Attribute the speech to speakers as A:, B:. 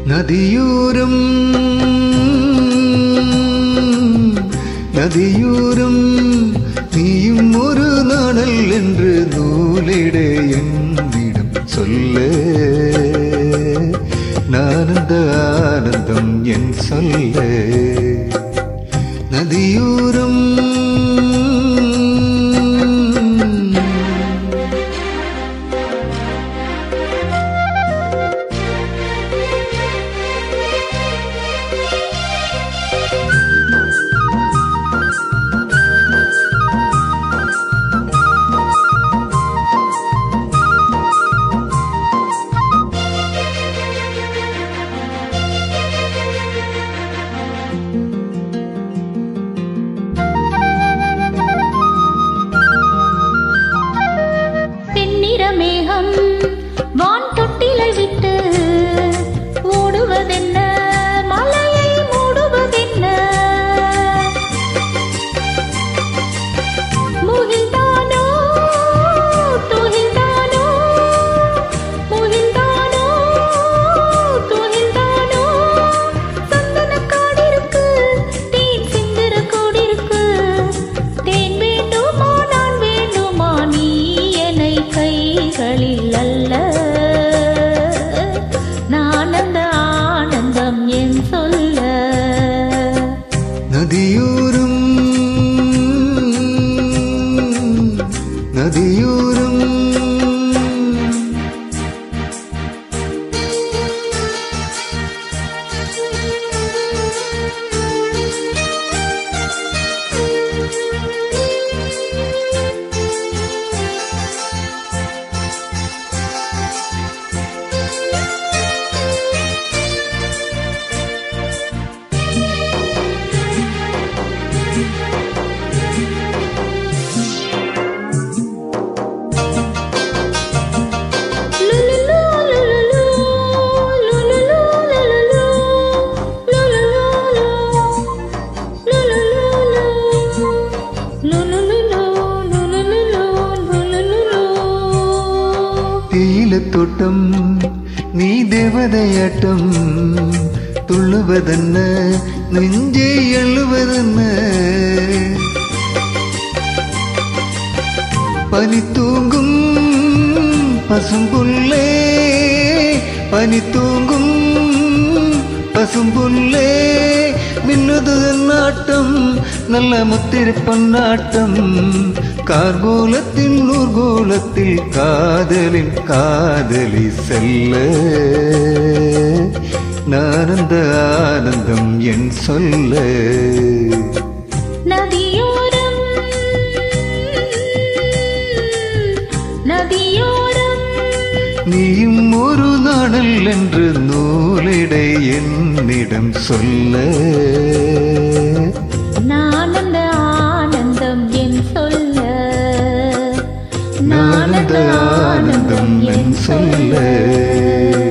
A: நதியூரும் நதியூரும் நீயும் ஒரு நாணல் என்று நூலிட என்னிடம் சொல்ல நானந்த ஆனந்தம் என் சொல்ல நதியூரும்
B: செந்நிற மேகம் வான் தொட்டிலை விட்டு ஓடுவதென்ன மலையை மூடுவதென்ன முகில்தானோ துகில்தானோ முகில்தானோ துகில்தானோ சந்தனக் காடிருக்கு தேன் சிந்துற கூடிருக்கு தேன் வேண்டுமா நான் வேண்டுமா நீ என்னை கைகளில் அல்ல நான் அந்த ஆனந்தம் என் சொல்ல
A: நதியூரும் நதியூரும் தீலத்தோட்டம் நீ தேவதையாட்டம் துள்ளுவதென்ன நெஞ்சே எழுவதென்ன பனி தூங்கும் பசும்புல்லே பனி தூங்கும் பசும்புல்லே மின்னுது நாட்டம் நல்ல முத்திரை பொன்னாட்டம் கார்கோலத்தில் நூர்கோலத்தில் காதலின் காதலி செல்ல நானந்த ஆனந்தம் என் சொல்ல
B: நதியோரம் நதியோரம்
A: நீயும் ஒரு நாடல் என்று நூலிடை என்னிடம் சொல்ல
B: நான் அந்த ஆனந்தம் என் சொல்ல
A: நானந்த ஆனந்தம் என் சொல்ல